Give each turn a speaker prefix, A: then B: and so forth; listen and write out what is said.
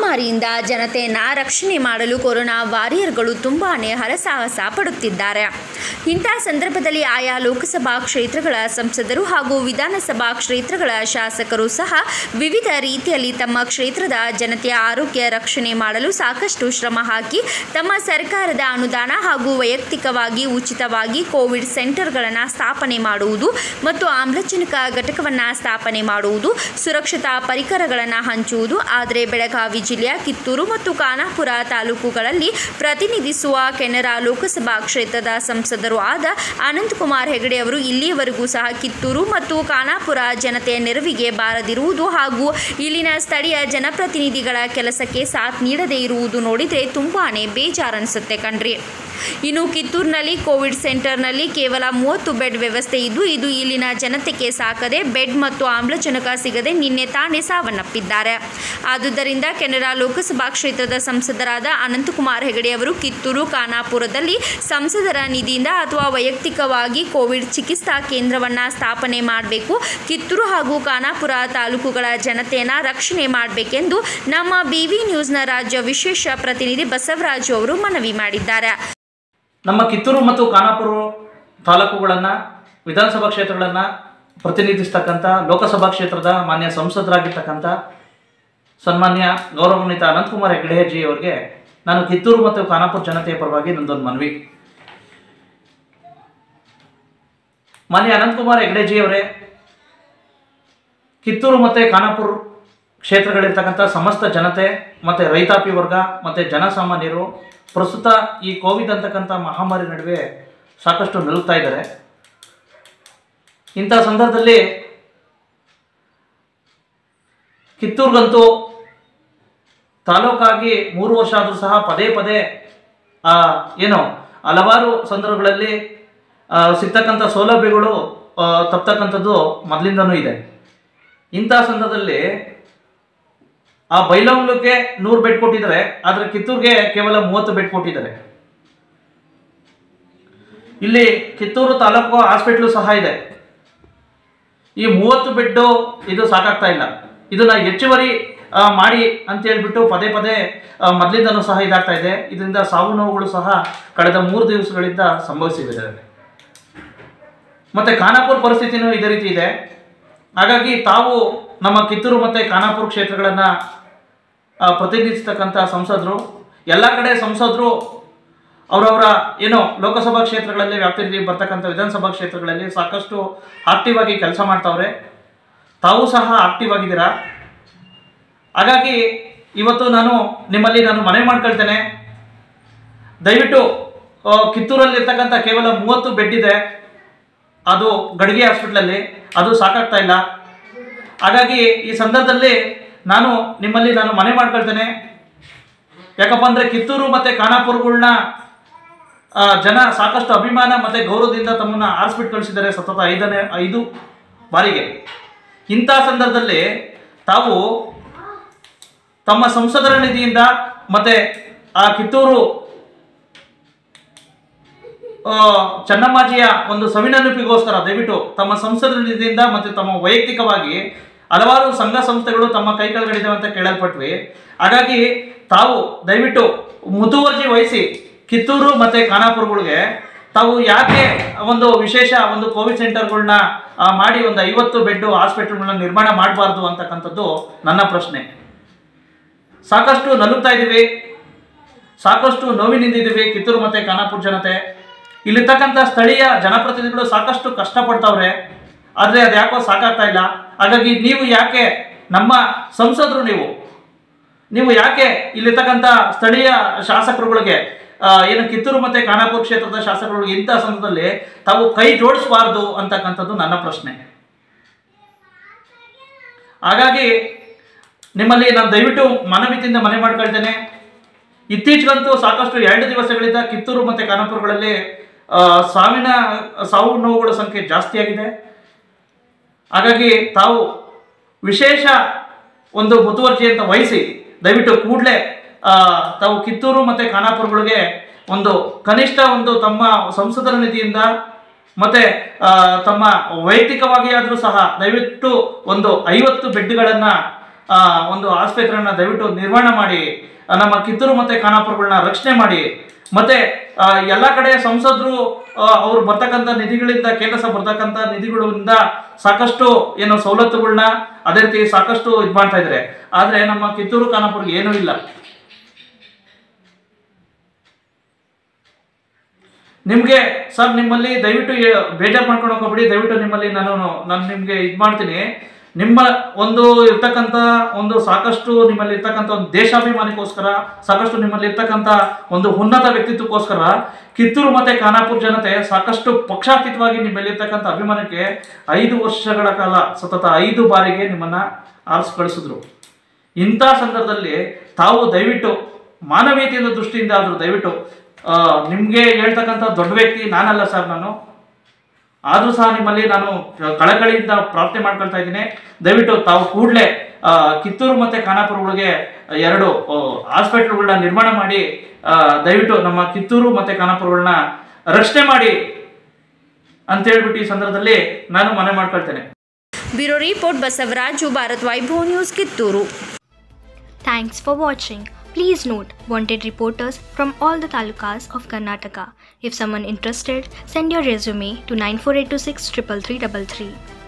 A: ಮಹಾಮಾರಿಯಿಂದ ಜನತೆಯನ್ನು ರಕ್ಷಣೆ ಮಾಡಲು ಕೊರೋನಾ ವಾರಿಯರ್ಗಳು ತುಂಬಾನೇ ಹರಸಾಹಸ ಪಡುತ್ತಿದ್ದಾರೆ ಇಂಥ ಸಂದರ್ಭದಲ್ಲಿ ಆಯಾ ಲೋಕಸಭಾ ಕ್ಷೇತ್ರಗಳ ಸಂಸದರು ಹಾಗೂ ವಿಧಾನಸಭಾ ಕ್ಷೇತ್ರಗಳ ಶಾಸಕರು ಸಹ ವಿವಿಧ ರೀತಿಯಲ್ಲಿ ತಮ್ಮ ಕ್ಷೇತ್ರದ ಜನತೆಯ ಆರೋಗ್ಯ ರಕ್ಷಣೆ ಮಾಡಲು ಸಾಕಷ್ಟು ಶ್ರಮ ಹಾಕಿ ತಮ್ಮ ಸರ್ಕಾರದ ಅನುದಾನ ಹಾಗೂ ವೈಯಕ್ತಿಕವಾಗಿ ಉಚಿತವಾಗಿ ಕೋವಿಡ್ ಸೆಂಟರ್ಗಳನ್ನು ಸ್ಥಾಪನೆ ಮಾಡುವುದು ಮತ್ತು ಆಮ್ಲಜನಕ ಘಟಕವನ್ನು ಸ್ಥಾಪನೆ ಮಾಡುವುದು ಸುರಕ್ಷತಾ ಪರಿಕರಗಳನ್ನು ಹಂಚುವುದು ಆದರೆ ಬೆಳಗಾವಿ ಜಿಲ್ಲೆಯ ಕಿತ್ತೂರು ಮತ್ತು ಖಾನಾಪುರ ತಾಲೂಕುಗಳಲ್ಲಿ ಪ್ರತಿನಿಧಿಸುವ ಕೆನರಾ ಲೋಕಸಭಾ ಕ್ಷೇತ್ರದ ಸಂಸದರು ಆದ ಅನಂತಕುಮಾರ್ ಹೆಗಡೆ ಅವರು ಇಲ್ಲಿಯವರೆಗೂ ಸಹ ಕಿತ್ತೂರು ಮತ್ತು ಖಾನಾಪುರ ಜನತೆಯ ನೆರವಿಗೆ ಬಾರದಿರುವುದು ಹಾಗೂ ಇಲ್ಲಿನ ಸ್ಥಳೀಯ ಜನಪ್ರತಿನಿಧಿಗಳ ಕೆಲಸಕ್ಕೆ ಸಾಥ್ ನೀಡದೇ ಇರುವುದು ನೋಡಿದರೆ ತುಂಬಾನೇ ಬೇಜಾರನಿಸುತ್ತೆ ಕಣ್ರಿ ಇನ್ನು ಕಿತ್ತೂರಿನಲ್ಲಿ ಕೋವಿಡ್ ಸೆಂಟರ್ನಲ್ಲಿ ಕೇವಲ ಮೂವತ್ತು ಬೆಡ್ ವ್ಯವಸ್ಥೆ ಇದ್ದು ಇದು ಇಲ್ಲಿನ ಜನತೆಗೆ ಸಾಕದೆ ಬೆಡ್ ಮತ್ತು ಆಮ್ಲಜನಕ ಸಿಗದೆ ನಿನ್ನೆ ತಾನೇ ಸಾವನ್ನಪ್ಪಿದ್ದಾರೆ ಆದುದರಿಂದ ಕೆನರಾ ಲೋಕಸಭಾ ಕ್ಷೇತ್ರದ ಸಂಸದರಾದ ಅನಂತಕುಮಾರ್ ಹೆಗಡೆ ಅವರು ಕಿತ್ತೂರು ಖಾನಾಪುರದಲ್ಲಿ ಸಂಸದರ ನಿಧಿಯಿಂದ ಅಥವಾ ವೈಯಕ್ತಿಕವಾಗಿ ಕೋವಿಡ್ ಚಿಕಿತ್ಸಾ ಕೇಂದ್ರವನ್ನು ಸ್ಥಾಪನೆ ಮಾಡಬೇಕು ಕಿತ್ತೂರು ಹಾಗೂ ಖಾನಾಪುರ ತಾಲೂಕುಗಳ ಜನತೆಯನ್ನು ರಕ್ಷಣೆ ಮಾಡಬೇಕೆಂದು ನಮ್ಮ ಬಿ ವಿ ನ್ಯೂಸ್ನ ರಾಜ್ಯ ವಿಶೇಷ ಪ್ರತಿನಿಧಿ ಬಸವರಾಜು ಅವರು ಮನವಿ ಮಾಡಿದ್ದಾರೆ
B: ನಮ್ಮ ಕಿತ್ತೂರು ಮತ್ತು ಖಾನಾಪುರ ತಾಲೂಕುಗಳನ್ನು ವಿಧಾನಸಭಾ ಕ್ಷೇತ್ರಗಳನ್ನು ಪ್ರತಿನಿಧಿಸ್ತಕ್ಕಂಥ ಲೋಕಸಭಾ ಕ್ಷೇತ್ರದ ಮಾನ್ಯ ಸಂಸದರಾಗಿರ್ತಕ್ಕಂಥ ಸನ್ಮಾನ್ಯ ಗೌರವಾನ್ವಿತ ಅನಂತಕುಮಾರ್ ಹೆಗಡೆಜಿ ಅವರಿಗೆ ನಾನು ಕಿತ್ತೂರು ಮತ್ತು ಖಾನಾಪುರ ಜನತೆಯ ಪರವಾಗಿ ನಂದೊಂದು ಮನವಿ ಮಾನ್ಯ ಅನಂತಕುಮಾರ್ ಹೆಗಡೆಜಿ ಅವರೇ ಕಿತ್ತೂರು ಮತ್ತು ಖಾನಾಪುರ ಕ್ಷೇತ್ರಗಳಿರ್ತಕ್ಕಂಥ ಸಮಸ್ತ ಜನತೆ ಮತ್ತು ರೈತಾಪಿ ವರ್ಗ ಮತ್ತು ಜನಸಾಮಾನ್ಯರು ಪ್ರಸ್ತುತ ಈ ಕೋವಿಡ್ ಅಂತಕ್ಕಂಥ ಮಹಾಮಾರಿ ನಡುವೆ ಸಾಕಷ್ಟು ನಲುಗ್ತಾ ಇದ್ದಾರೆ ಇಂಥ ಸಂದರ್ಭದಲ್ಲಿ ಕಿತ್ತೂರಿಗಂತೂ ತಾಲೂಕಾಗಿ ಮೂರು ವರ್ಷ ಆದರೂ ಸಹ ಪದೇ ಪದೇ ಆ, ಏನು ಹಲವಾರು ಸಂದರ್ಭಗಳಲ್ಲಿ ಆ, ಸಿಗ್ತಕ್ಕಂಥ ಸೌಲಭ್ಯಗಳು ಆ, ತಪ್ತಕ್ಕಂಥದ್ದು ಮೊದಲಿಂದನೂ ಇದೆ ಇಂಥ ಸಂದರ್ಭದಲ್ಲಿ ಆ ಬೈಲಹೊಂಗಲಕ್ಕೆ ನೂರು ಬೆಡ್ ಕೊಟ್ಟಿದ್ದಾರೆ ಆದರೆ ಕಿತ್ತೂರಿಗೆ ಕೇವಲ ಮೂವತ್ತು ಬೆಡ್ ಕೊಟ್ಟಿದ್ದಾರೆ ಇಲ್ಲಿ ಕಿತ್ತೂರು ತಾಲೂಕು ಹಾಸ್ಪಿಟ್ಲು ಸಹ ಇದೆ ಈ ಮೂವತ್ತು ಬೆಡ್ಡು ಇದು ಸಾಕಾಗ್ತಾ ಇಲ್ಲ ಇದನ್ನ ಹೆಚ್ಚುವರಿ ಆ, ಮಾಡಿ ಅಂತ ಹೇಳ್ಬಿಟ್ಟು ಪದೇ ಪದೇ ಆ, ಮೊದಲಿಂದನೂ ಸಹ ಇದಾಗ್ತಾ ಇದೆ ಇದರಿಂದ ಸಾವು ನೋವುಗಳು ಸಹ ಕಳೆದ ಮೂರು ದಿವಸಗಳಿಂದ ಸಂಭವಿಸಿವೆ ಮತ್ತೆ ಖಾನಾಪುರ ಪರಿಸ್ಥಿತಿನೂ ಇದೇ ರೀತಿ ಇದೆ ಹಾಗಾಗಿ ತಾವು ನಮ್ಮ ಕಿತ್ತೂರು ಮತ್ತು ಖಾನಾಪುರ ಕ್ಷೇತ್ರಗಳನ್ನು ಪ್ರತಿನಿಧಿಸ್ತಕ್ಕಂಥ ಸಂಸದರು ಎಲ್ಲ ಕಡೆ ಸಂಸದರು ಅವರವರ ಏನು ಲೋಕಸಭಾ ಕ್ಷೇತ್ರಗಳಲ್ಲಿ ವ್ಯಾಪ್ತಿಯಲ್ಲಿ ಬರ್ತಕ್ಕಂಥ ವಿಧಾನಸಭಾ ಕ್ಷೇತ್ರಗಳಲ್ಲಿ ಸಾಕಷ್ಟು ಆಕ್ಟಿವ್ ಆಗಿ ಕೆಲಸ ಮಾಡ್ತಾವ್ರೆ ತಾವು ಸಹ ಆಕ್ಟಿವ್ ಆಗಿದ್ದೀರಾ ಹಾಗಾಗಿ ಇವತ್ತು ನಾನು ನಿಮ್ಮಲ್ಲಿ ನಾನು ಮನವಿ ಮಾಡ್ಕೊಳ್ತೇನೆ ದಯವಿಟ್ಟು ಆ, ಕಿತ್ತೂರಲ್ಲಿರ್ತಕ್ಕಂಥ ಕೇವಲ ಮೂವತ್ತು ಬೆಡ್ ಇದೆ ಅದು ಗಡಿಗೆ ಹಾಸ್ಪಿಟ್ಲಲ್ಲಿ ಅದು ಸಾಕಾಗ್ತಾ ಇಲ್ಲ ಹಾಗಾಗಿ ಈ ಸಂದರ್ಭದಲ್ಲಿ ನಾನು ನಿಮ್ಮಲ್ಲಿ ನಾನು ಮನೆ ಮಾಡ್ಕೊಳ್ತೇನೆ ಯಾಕಪ್ಪ ಅಂದರೆ ಕಿತ್ತೂರು ಮತ್ತು ಖಾನಾಪುರಗಳ್ನ ಆ, ಜನ ಸಾಕಷ್ಟು ಅಭಿಮಾನ ಮತ್ತು ಗೌರವದಿಂದ ತಮ್ಮನ್ನು ಆರಿಸ್ಬಿಟ್ಟು ಕಳಿಸಿದ್ದಾರೆ ಸತತ ಐದನೇ ಐದು ಬಾರಿಗೆ ಇಂಥ ಸಂದರ್ಭದಲ್ಲಿ ತಾವು ತಮ್ಮ ಸಂಸದರ ನಿಧಿಯಿಂದ ಮತ್ತು ಆ ಕಿತ್ತೂರು ಆ, ಚೆನ್ನಮ್ಮಾಜಿಯ ಒಂದು ಸವಿನೆನಪಿಗೋಸ್ಕರ ದಯವಿಟ್ಟು ತಮ್ಮ ಸಂಸದರ ನಿಧಿಯಿಂದ ಮತ್ತು ತಮ್ಮ ವೈಯಕ್ತಿಕವಾಗಿ ಹಲವಾರು ಸಂಘ ಸಂಸ್ಥೆಗಳು ತಮ್ಮ ಕೈ ಕೆಳಗಡಿದಾವೆ ಅಂತ ಕೇಳಲ್ಪಟ್ವಿ ಹಾಗಾಗಿ ತಾವು ದಯವಿಟ್ಟು ಮುತುವರ್ಜಿ ವಹಿಸಿ ಕಿತ್ತೂರು ಮತ್ತು ಖಾನಾಪುರಗಳಿಗೆ ತಾವು ಯಾಕೆ ಒಂದು ವಿಶೇಷ ಒಂದು ಕೋವಿಡ್ ಸೆಂಟರ್ಗಳನ್ನ ಮಾಡಿ ಒಂದು ಐವತ್ತು ಬೆಡ್ ಹಾಸ್ಪಿಟಲ್ಗಳನ್ನ ನಿರ್ಮಾಣ ಮಾಡಬಾರ್ದು ಅಂತಕ್ಕಂಥದ್ದು ನನ್ನ ಪ್ರಶ್ನೆ ಸಾಕಷ್ಟು ನಲುಗ್ತಾ ಇದ್ದೀವಿ ಸಾಕಷ್ಟು ನೋವಿನಿಂದಿದ್ದೀವಿ ಕಿತ್ತೂರು ಮತ್ತು ಖಾನಾಪುರ ಜನತೆ ಇಲ್ಲಿರ್ತಕ್ಕಂಥ ಸ್ಥಳೀಯ ಜನಪ್ರತಿನಿಧಿಗಳು ಸಾಕಷ್ಟು ಕಷ್ಟಪಡ್ತಾವ್ರೆ ಆದರೆ ಅದು ಯಾಕೋ ಸಾಕಾಗ್ತಾ ಇಲ್ಲ ಹಾಗಾಗಿ ನೀವು ಯಾಕೆ ನಮ್ಮ ಸಂಸದರು ನೀವು ನೀವು ಯಾಕೆ ಇಲ್ಲಿರ್ತಕ್ಕಂಥ ಸ್ಥಳೀಯ ಶಾಸಕರುಗಳಿಗೆ ಆ, ಏನು ಕಿತ್ತೂರು ಮತ್ತು ಖಾನಾಪುರ ಕ್ಷೇತ್ರದ ಶಾಸಕರುಗಳಿಗೆ ಇಂಥ ಸಂದರ್ಭದಲ್ಲಿ ತಾವು ಕೈ ಜೋಡಿಸಬಾರ್ದು ಅಂತಕ್ಕಂಥದ್ದು ನನ್ನ ಪ್ರಶ್ನೆ ಹಾಗಾಗಿ ನಿಮ್ಮಲ್ಲಿ ನಾನು ದಯವಿಟ್ಟು ಮನವಿತಿಯಿಂದ ಮನೆ ಮಾಡ್ಕೊಳ್ತೇನೆ ಇತ್ತೀಚೆಗಂತೂ ಸಾಕಷ್ಟು ಎರಡು ದಿವಸಗಳಿಂದ ಕಿತ್ತೂರು ಮತ್ತು ಖಾನಾಪುರಗಳಲ್ಲಿ ಆ, ಸಾವಿನ ಸಾವು ನೋವುಗಳ ಸಂಖ್ಯೆ ಜಾಸ್ತಿ ಆಗಿದೆ ಹಾಗಾಗಿ ತಾವು ವಿಶೇಷ ಒಂದು ಮುತುವರ್ಜಿಯನ್ನು ವಹಿಸಿ ದಯವಿಟ್ಟು ಕೂಡಲೇ ತಾವು ಕಿತ್ತೂರು ಮತ್ತು ಖಾನಾಪುರಗಳಿಗೆ ಒಂದು ಕನಿಷ್ಠ ಒಂದು ತಮ್ಮ ಸಂಸದರ ನಿಧಿಯಿಂದ ಮತ್ತೆ ಆ, ತಮ್ಮ ವೈಯಕ್ತಿಕವಾಗಿ ಆದರೂ ಸಹ ದಯವಿಟ್ಟು ಒಂದು ಐವತ್ತು ಬೆಡ್ಗಳನ್ನು ಆ, ಒಂದು ಆಸ್ಪತ್ರೆಯನ್ನ ದಯವಿಟ್ಟು ನಿರ್ವಹಣೆ ಮಾಡಿ ಆ, ನಮ್ಮ ಕಿತ್ತೂರು ಮತ್ತೆ ಖಾನಾಪುರಗಳನ್ನ ರಕ್ಷಣೆ ಮಾಡಿ ಮತ್ತೆ ಆ, ಎಲ್ಲ ಕಡೆ ಸಂಸದರು ಅವ್ರು ಬರ್ತಕ್ಕಂಥ ನಿಧಿಗಳಿಂದ ಕೇಂದ್ರ ಸಹ ಬರ್ತಕ್ಕಂಥ ನಿಧಿಗಳಿಂದ ಸಾಕಷ್ಟು ಏನು ಸವಲತ್ತುಗಳನ್ನ ಅದೇ ರೀತಿ ಸಾಕಷ್ಟು ಇದು ಮಾಡ್ತಾ ಇದ್ದಾರೆ ಆದ್ರೆ ನಮ್ಮ ಕಿತ್ತೂರು ಖಾನಾಪುರ್ಗೆ ಏನೂ ಇಲ್ಲ ನಿಮಗೆ ಸರ್ ನಿಮ್ಮಲ್ಲಿ ದಯವಿಟ್ಟು ಏ- ಬೇಜಾರು ಮಾಡ್ಕೊಂಡು ಹೋಗ್ಬೇಡಿ ದಯವಿಟ್ಟು ನಿಮ್ಮಲ್ಲಿ ನಾನು ನಾನು ನಿಮಗೆ ಇದು ಮಾಡ್ತೀನಿ ನಿಮ್ಮ ಒಂದು ಇರ್ತಕ್ಕಂಥ ಒಂದು ಸಾಕಷ್ಟು ನಿಮ್ಮಲ್ಲಿ ಇರ್ತಕ್ಕಂಥ ಒಂದು ದೇಶಾಭಿಮಾನಿಗೋಸ್ಕರ ಸಾಕಷ್ಟು ನಿಮ್ಮಲ್ಲಿ ಇರ್ತಕ್ಕಂಥ ಒಂದು ಉನ್ನತ ವ್ಯಕ್ತಿತ್ವಕ್ಕೋಸ್ಕರ ಕಿತ್ತೂರು ಮತ್ತೆ ಖಾನಾಪುರ ಜನತೆ ಸಾಕಷ್ಟು ಪಕ್ಷಾತೀತವಾಗಿ ನಿಮ್ಮಲ್ಲಿರ್ತಕ್ಕಂಥ ಅಭಿಮಾನಕ್ಕೆ ಐದು ವರ್ಷಗಳ ಕಾಲ ಸತತ ಐದು ಬಾರಿಗೆ ನಿಮ್ಮನ್ನ ಆರಿಸಿ ಕಳಿಸಿದ್ರು ಇಂಥ ಸಂದರ್ಭದಲ್ಲಿ ತಾವು ದಯವಿಟ್ಟು ಮಾನವೀಯತೆಯ ದೃಷ್ಟಿಯಿಂದ ಆದರೂ ದಯವಿಟ್ಟು ಆ, ನಿಮ್ಗೆ ಹೇಳ್ತಕ್ಕಂಥ ದೊಡ್ಡ ವ್ಯಕ್ತಿ ನಾನಲ್ಲ ಸರ್ ನಾನು ಆದರೂ ಸಹ ನಿಮ್ಮಲ್ಲಿ ನಾನು ಕಳಕಳಿಯಿಂದ ಪ್ರಾರ್ಥನೆ ಮಾಡ್ಕೊಳ್ತಾ ಇದ್ದೀನಿ ದಯವಿಟ್ಟು ತಾವು ಕೂಡಲೇ ಕಿತ್ತೂರು ಮತ್ತೆ ಖಾನಾಪುರಗಳಿಗೆ ಎರಡು ಹಾಸ್ಪಿಟ್ಲ್ಗಳನ್ನ ನಿರ್ಮಾಣ ಮಾಡಿ ಆ, ದಯವಿಟ್ಟು ನಮ್ಮ ಕಿತ್ತೂರು ಮತ್ತೆ ಖಾನಾಪುರಗಳನ್ನ ರಕ್ಷಣೆ ಮಾಡಿ ಅಂತ ಹೇಳ್ಬಿಟ್ಟು ಈ ಸಂದರ್ಭದಲ್ಲಿ ನಾನು ಮನೆ ಮಾಡ್ಕೊಳ್ತೇನೆ
A: bureau report Basavaraju Bharat Vaibhav news Kittur
C: Thanks for watching. Please note wanted reporters from all the talukas of Karnataka. If someone interested, send your resume to 94826 33333.